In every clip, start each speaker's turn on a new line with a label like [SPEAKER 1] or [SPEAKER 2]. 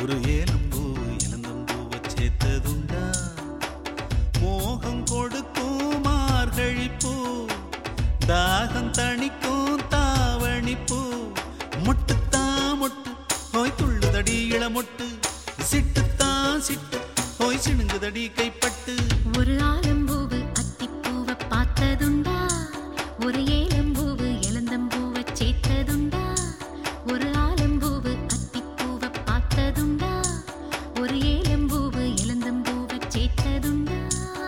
[SPEAKER 1] ஒரு ஏலம்பூ இளந்தம்பூவை சேர்த்ததுண்டா மோகம் கொடுக்கும் மார்கழிப்பூ தாகம் தணிக்கும் தாவணிப்பூ மொட்டுத்தா மொட்டு ஹோய் துள்ளுதடி இளமொட்டு சிட்டுத்தா சிட்டு ஹோய் சிணுங்குதடி கைப்பட்டு
[SPEAKER 2] ஒரு ஆலம்பூவு அத்திப்பூவ பார்த்ததுண்டா ஒரு ஏலம்பூவு இளந்தம்பூவ சேர்த்ததுண்டா ஒரு ஆலம்பூவு அத்திப்பூவ பார்த்ததுண்டா ஒரு ஏலம்பூவு இளந்தம்பூவ சேர்த்ததுண்டா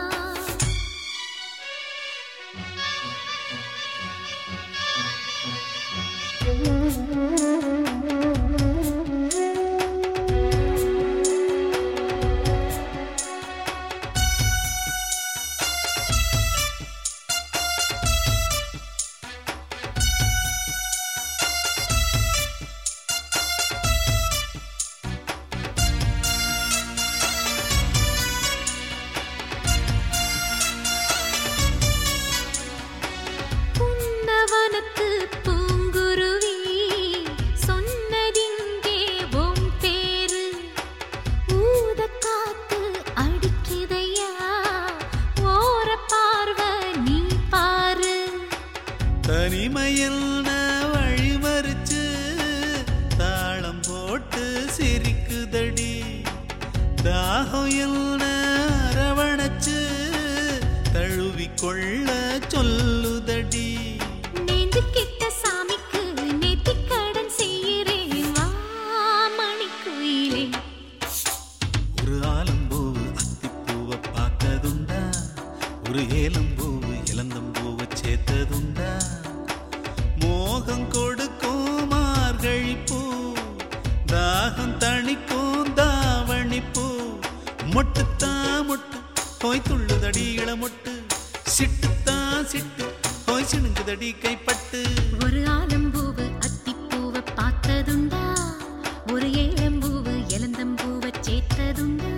[SPEAKER 2] புன்னவனத்து பூங்குருவி சொன்னதிங்கே உன் பேரு ஊதக் காத்து அடிக்குதையா ஓர பார்வை நீ பாரு
[SPEAKER 1] தனிமையில் வழிமறிச்சு தாளம் போட்டு சிரிக்குதடி தாகம் என்ன அரவணைச்சு தழுவிக்கொள்ள சொல்லுதடி
[SPEAKER 2] நேந்து கிட்ட சாமிக்கு நெத்திக்கடன் செய்கிறேன் வா மணிக்குயிலே
[SPEAKER 1] ஒரு ஆலம்பூவு அத்திப்பூவை பார்த்ததுண்டா ஒரு ஏலம்பூவு இளந்தம்பூவை சேர்த்ததுண்டா மோகம் கொடுக்கும் மார்கழிப்பூ தாகம் தணிக்கும் தாவணிப்பூ மொட்டுத்தா மொட்டு ஹோய் துள்ளுதடி இளமொட்டு சிட்டுத்தா சிட்டு ஹோய் சிணுங்குதடி கைப்பட்டு
[SPEAKER 2] ஒரு ஆலம்பூவு அத்திப்பூவ பார்த்ததுண்டா ஒரு ஏலம்பூவு இளந்தம்பூவ சேர்த்ததுண்டா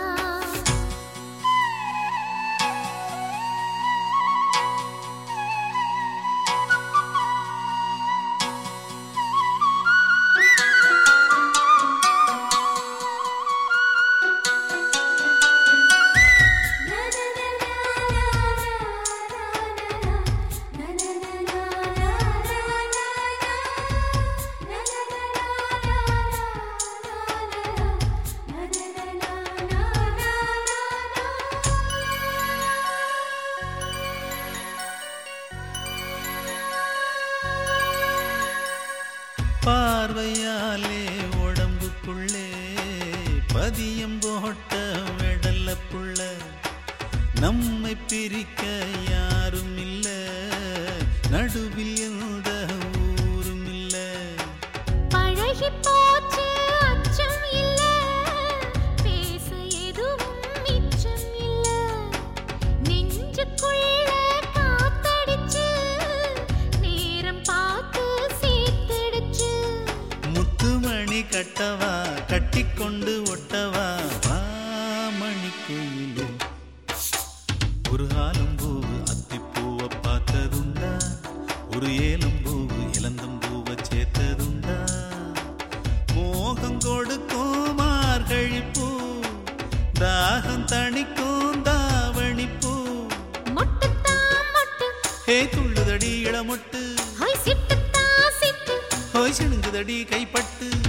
[SPEAKER 1] பார்வையாலே உடம்புக்குள்ளே பதியம் போட்ட வெடல்ல புள்ள நம்மை பிரிக்க யாரும் இல்ல நடுவில் எந்த ஊரும் இல்ல
[SPEAKER 2] பழகி போச்சு அச்சம் இல்ல பேச எதுவும் மிச்சம் இல்ல நெஞ்சுக்குள்ள காத்தடிச்சு நேரம் பார்த்து சேர்த்தடிச்சு
[SPEAKER 1] முத்துமணி கட்டவா கட்டிக்கொண்டு ஒட்டவா வா மணிக்குயிலே ஒரு ஆலம்பூவு அத்திப்பூவை பார்த்ததுண்டா ஒரு ஏலம்பூவு இளந்தம்பூவை சேர்த்ததுண்டா மோகம் கொடுக்கும் மார்கழிப்பூ தாகம் தணிக்கும் தாவணிப்பூ
[SPEAKER 2] மொட்டுத்தான் மொட்டு
[SPEAKER 1] ஹே துள்ளுதடி இளமொட்டு
[SPEAKER 2] ஹொய் சிட்டுத்தான் சிட்டு
[SPEAKER 1] ஹோய் சிணுங்குதடி கைப்பட்டு